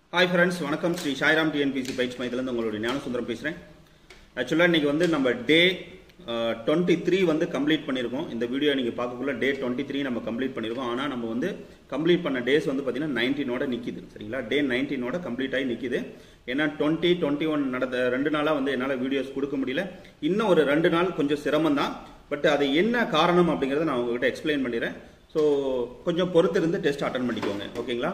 hi friends வணக்கம் Sri Sairam TNPSC பயிற்சி மையத்திலேருந்து உங்களுடைய ஞானசுந்தரம் பேசுகிறேன் ஆக்சுவலாக இன்னைக்கு வந்து நம்ம டே டுவெண்ட்டி த்ரீ வந்து கம்ப்ளீட் பண்ணியிருக்கோம் இந்த வீடியோ நீங்கள் பார்க்கக்குள்ள டே டுவெண்ட்டி த்ரீ நம்ம கம்ப்ளீட் பண்ணியிருக்கோம் ஆனால் நம்ம வந்து கம்ப்ளீட் பண்ண டேஸ் வந்து பார்த்தீங்கன்னா நைன்டீனோட நிற்கிது சரிங்களா டே நைன்டீனோட கம்ப்ளீட் ஆகி நிற்கிது ஏன்னா டுவெண்ட்டி டுவெண்ட்டி ஒன் நடந்த ரெண்டு நாளாக வந்து என்னால் வீடியோஸ் கொடுக்க முடியல இன்னும் ஒரு ரெண்டு நாள் கொஞ்சம் சிரமம் தான் பட் அது என்ன காரணம் அப்படிங்கிறத நான் உங்ககிட்ட எக்ஸ்பிளைன் பண்ணிடுறேன் ஸோ கொஞ்சம் பொறுத்திருந்து டெஸ்ட் அட்டன் பண்ணிக்கோங்க ஓகேங்களா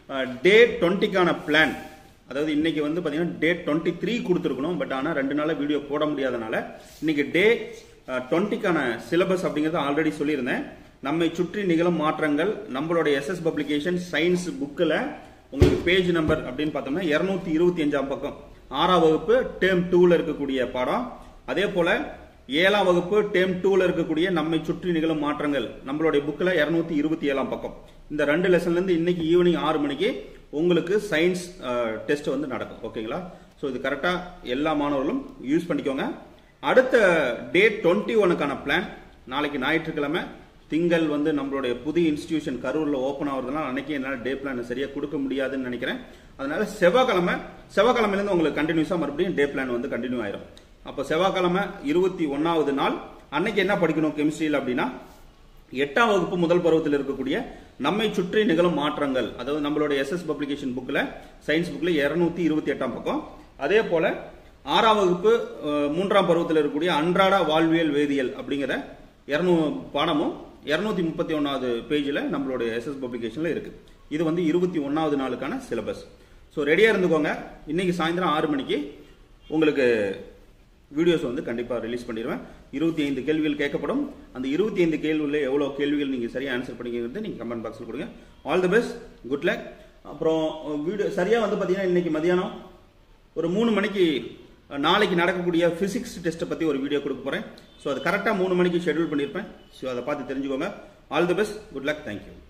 டே டுவெண்ட்டிக்கான பிளான் அதாவது இன்னைக்கு வந்து பார்த்தீங்கன்னா டே டுவெண்ட்டி த்ரீ கொடுத்துருக்கணும் பட் ஆனால் ரெண்டு நாளாக வீடியோ போட முடியாதனால இன்னைக்கு டே டுவெண்ட்டிக்கான சிலபஸ் அப்படிங்கிறத ஆல்ரெடி சொல்லியிருந்தேன் நம்மை சுற்றி நிகழும் மாற்றங்கள் நம்மளோட எஸ்எஸ் பப்ளிகேஷன் சயின்ஸ் புக்கில் உங்களுக்கு பேஜ் நம்பர் அப்படின்னு பார்த்தோம்னா இரநூத்தி இருபத்தி அஞ்சாம் பக்கம் ஆறாம் வகுப்பு டேர்ம் டூவில் இருக்கக்கூடிய பாடம் அதே போல ஏழாம் வகுப்பு டேம் டூல இருக்கக்கூடிய நம்மை சுற்றி நிகழும் மாற்றங்கள் நம்மளுடைய புக்கில் இரநூத்தி இருபத்தி ஏழாம் பக்கம் இந்த ரெண்டு லெசன்லேருந்து இன்னைக்கு ஈவினிங் ஆறு மணிக்கு உங்களுக்கு சயின்ஸ் டெஸ்ட் வந்து நடக்கும் ஓகேங்களா ஸோ இது கரெக்டாக எல்லா மாணவர்களும் யூஸ் பண்ணிக்கோங்க அடுத்த டே டுவெண்ட்டி ஒனுக்கான பிளான் நாளைக்கு ஞாயிற்றுக்கிழமை திங்கள் வந்து நம்மளுடைய புதிய இன்ஸ்டிடியூஷன் கரூரில் ஓப்பன் ஆகிறதுனால அன்னைக்கு என்னால் டே பிளான் சரியாக கொடுக்க முடியாதுன்னு நினைக்கிறேன் அதனால செவ்வாய்க்கிழமை செவ்வாய்க்கிழமையிலேருந்து உங்களுக்கு கண்டினியூஸாக மறுபடியும் டே பிளான் வந்து கண்டினியூ ஆயிரும் அப்போ செவ்வாய்க்கிழமை இருபத்தி ஒன்னாவது நாள் அன்னைக்கு என்ன படிக்கணும் கெமிஸ்ட்ரியில் அப்படின்னா எட்டாம் வகுப்பு முதல் பருவத்தில் இருக்கக்கூடிய நம்மை சுற்றி நிகழும் மாற்றங்கள் அதாவது நம்மளோட எஸ்எஸ் பப்ளிகேஷன் புக்கில் சயின்ஸ் புக்கில் இருநூத்தி இருபத்தி எட்டாம் பக்கம் அதே போல ஆறாம் வகுப்பு மூன்றாம் பருவத்தில் இருக்கக்கூடிய அன்றாட வாழ்வியல் வேதியியல் அப்படிங்கிற இரநூ பாடமும் இரநூத்தி முப்பத்தி ஒன்றாவது பேஜில் நம்மளுடைய எஸ்எஸ் பப்ளிகேஷனில் இருக்கு இது வந்து இருபத்தி ஒன்றாவது நாளுக்கான சிலபஸ் ஸோ ரெடியாக இருந்துக்கோங்க இன்னைக்கு சாயந்தரம் ஆறு மணிக்கு உங்களுக்கு வீடியோஸ் வந்து கண்டிப்பாக ரிலீஸ் பண்ணிடுவேன் இருபத்தி ஐந்து கேள்விகள் கேட்கப்படும் அந்த இருபத்தி ஐந்து கேள்வியில் எவ்வளோ கேள்விகள் நீங்கள் சரியாக ஆன்சர் பண்ணிக்கிறது நீங்கள் கமெண்ட் பாக்ஸில் கொடுங்க all the best good luck அப்புறம் வீடியோ சரியாக வந்து பார்த்தீங்கன்னா இன்னைக்கு மதியானம் ஒரு மூணு மணிக்கு நாளைக்கு நடக்கக்கூடிய ஃபிசிக்ஸ் டெஸ்ட்டை பற்றி ஒரு வீடியோ கொடுக்க போகிறேன் ஸோ அது கரெக்டாக மூணு மணிக்கு ஷெடியூல் பண்ணியிருப்பேன் ஸோ அதை பார்த்து தெரிஞ்சுக்கோங்க all the best good luck thank you